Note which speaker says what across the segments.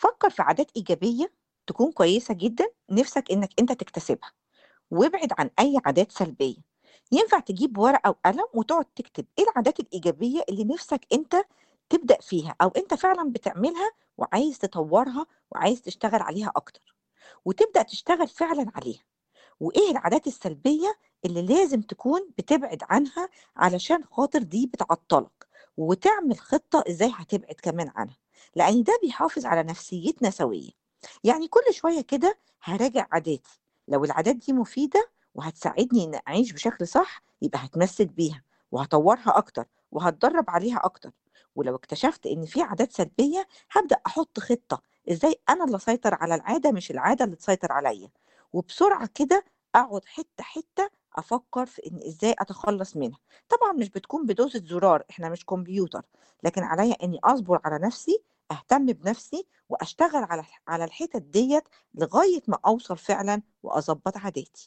Speaker 1: فكر في عادات إيجابية تكون كويسة جدًا نِفْسك إنك أنت تكتسبها، وابعد عن أي عادات سلبية، ينفع تجيب ورقة وقلم وتقعد تكتب إيه العادات الإيجابية اللي نِفْسك أنت تبدأ فيها أو أنت فعلًا بتعملها وعايز تطوّرها وعايز تشتغل عليها أكتر، وتبدأ تشتغل فعلًا عليها، وإيه العادات السلبية اللي لازم تكون بتبعد عنها علشان خاطر دي بتعطّلك، وتعمل خطة إزاي هتبعد كمان عنها، لإن ده بيحافظ على نفسيتنا سوية. يعني كل شوية كده هاراجع عاداتي، لو العادات دي مفيدة وهتساعدني إني أعيش بشكل صح، يبقى هاتمسك بيها وهاطوّرها أكتر وهاتدرّب عليها أكتر، ولو اكتشفت إن في عادات سلبية، هابدأ أحط خطة إزاي أنا اللي أسيطر على العادة مش العادة اللي تسيطر عليَّ، وبسرعة كده أقعد حتّة، حتّة أفكّر في إن إزاي أتخلّص منها، طبعًا مش بتكون بدوسة زرار، إحنا مش كمبيوتر، لكن عليَّ إني أصبر على نفسي، أهتم بنفسي، وأشتغل على الح على الحتت ديّة لغاية ما أوصل فعلًا وأضبّط عاداتي.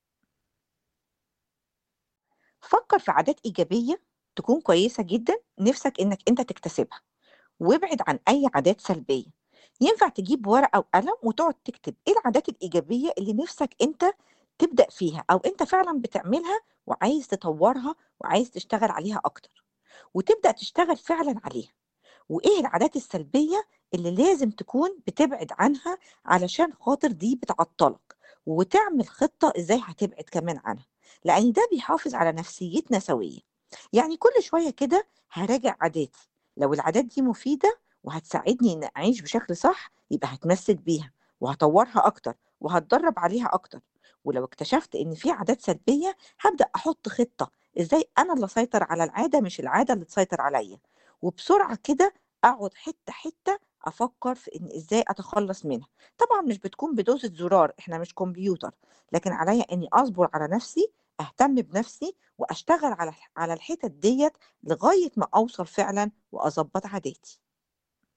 Speaker 1: فكّر في عادات إيجابية تكون كويسة جدًا نِفْسك إنك أنت تكتسبها، وابعد عن أي عادات سلبية، ينفع تجيب ورقة وقلم وتقعد تكتب إيه العادات الإيجابية اللي نِفْسك أنت تبدأ فيها أو أنت فعلًا بتعملها وعايز تطوّرها وعايز تشتغل عليها أكتر، وتبدأ تشتغل فعلًا عليها، وإيه العادات السلبية اللي لازم تكون بتبعد عنها علشان خاطر دي بتعطّلك، وتعمل خطة إزاي هتبعد كمان عنها، لإن ده بيحافظ على نفسيتنا سوية. يعني كل شوية كده هاراجع عاداتي، لو العادات دي مفيدة وهتساعدني إني أعيش بشكل صح، يبقى هاتمسك بيها وهاطوّرها أكتر وهاتدرّب عليها أكتر، ولو اكتشفت إن في عادات سلبية، هابدأ أحط خطة إزاي أنا اللي أسيطر على العادة مش العادة اللي تسيطر عليَّ، وبسرعة كده أقعد حتّة، حتّة أفكّر في إن إزاي أتخلّص منها، طبعًا مش بتكون بدوسة زرار، إحنا مش كمبيوتر، لكن عليَّ إني أصبر على نفسي، أهتم بنفسي، وأشتغل على الح على الحتت ديّة لغاية ما أوصل فعلًا وأضبّط عاداتي.